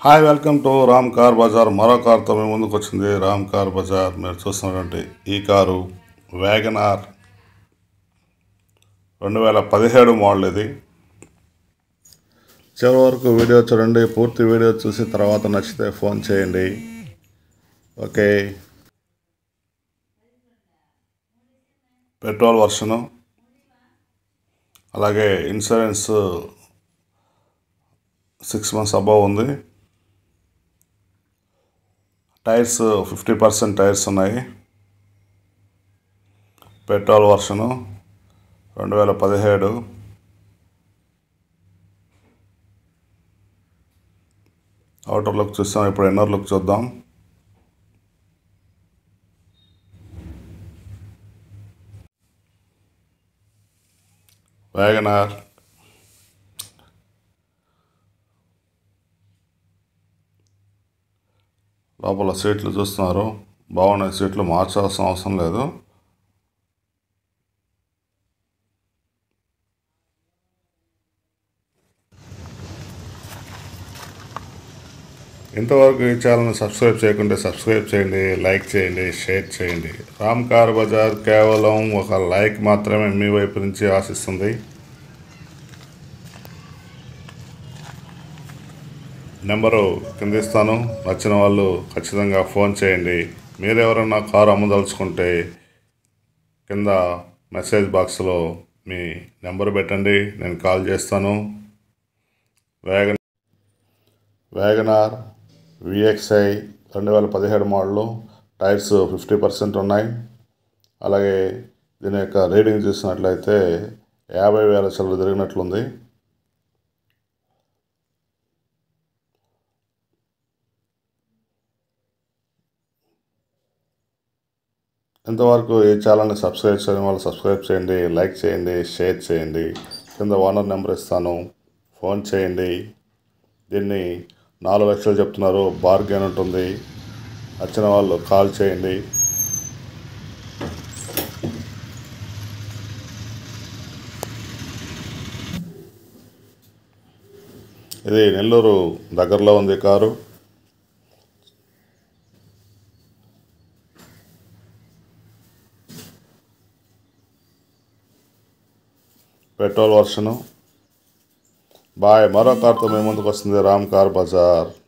hi welcome to Ram car Bazaar మరో కార్తో మీ ముందుకు వచ్చింది రామ్ కార్ బజార్ మీరు చూస్తున్నటువంటి ఈ కారు వ్యాగనార్ రెండు వేల పదిహేడు మోడల్ ఇది చివరి వరకు వీడియో చూడండి పూర్తి వీడియో చూసి తర్వాత నచ్చితే ఫోన్ చేయండి ఓకే పెట్రోల్ వర్షను అలాగే ఇన్సూరెన్స్ సిక్స్ మంత్స్ అబవ్ ఉంది టైర్స్ ఫిఫ్టీ పర్సెంట్ టైర్స్ ఉన్నాయి పెట్రోల్ వర్షను రెండు వేల పదిహేడు అవుటర్ లుక్ చూస్తాం ఇప్పుడు ఇన్నర్ లుక్ చూద్దాం వ్యాగనార్ లోపల సీట్లు చూస్తున్నారు బాగున్నాయి సీట్లు మార్చాల్సిన అవసరం లేదు ఇంతవరకు ఈ ఛానల్ని సబ్స్క్రైబ్ చేయకుంటే సబ్స్క్రైబ్ చేయండి లైక్ చేయండి షేర్ చేయండి రామ్ కార్ బజార్ కేవలం ఒక లైక్ మాత్రమే మీ వైపు నుంచి ఆశిస్తుంది నెంబరు కింద ఇస్తాను నచ్చిన వాళ్ళు ఖచ్చితంగా ఫోన్ చేయండి మీరు ఎవరైనా కారు అమ్మదలుచుకుంటే కింద మెసేజ్ బాక్స్లో మీ నెంబర్ పెట్టండి నేను కాల్ చేస్తాను వ్యాగన్ వ్యాగనార్ విఎక్స్ఐ రెండు వేల పదిహేడు మోడలు టైర్స్ ఫిఫ్టీ పర్సెంట్ ఉన్నాయి అలాగే దీని యొక్క రీడింగ్ చూసినట్లయితే యాభై వేల చిల్లర తిరిగినట్లుంది ఇంతవరకు ఈ ఛానల్ని సబ్స్క్రైబ్ చేయడం వాళ్ళు సబ్స్క్రైబ్ చేయండి లైక్ చేయండి షేర్ చేయండి కింద ఓనర్ నెంబర్ ఇస్తాను ఫోన్ చేయండి దీన్ని నాలుగు లక్షలు చెప్తున్నారు బార్గెన్ ఉంటుంది వచ్చిన వాళ్ళు కాల్ చేయండి ఇది నెల్లూరు దగ్గరలో ఉంది కారు పెట్రోల్ వర్షను బాయ్ మరో కార్తో మీ ముందుకు వస్తుంది రామ్ కార్ బజార్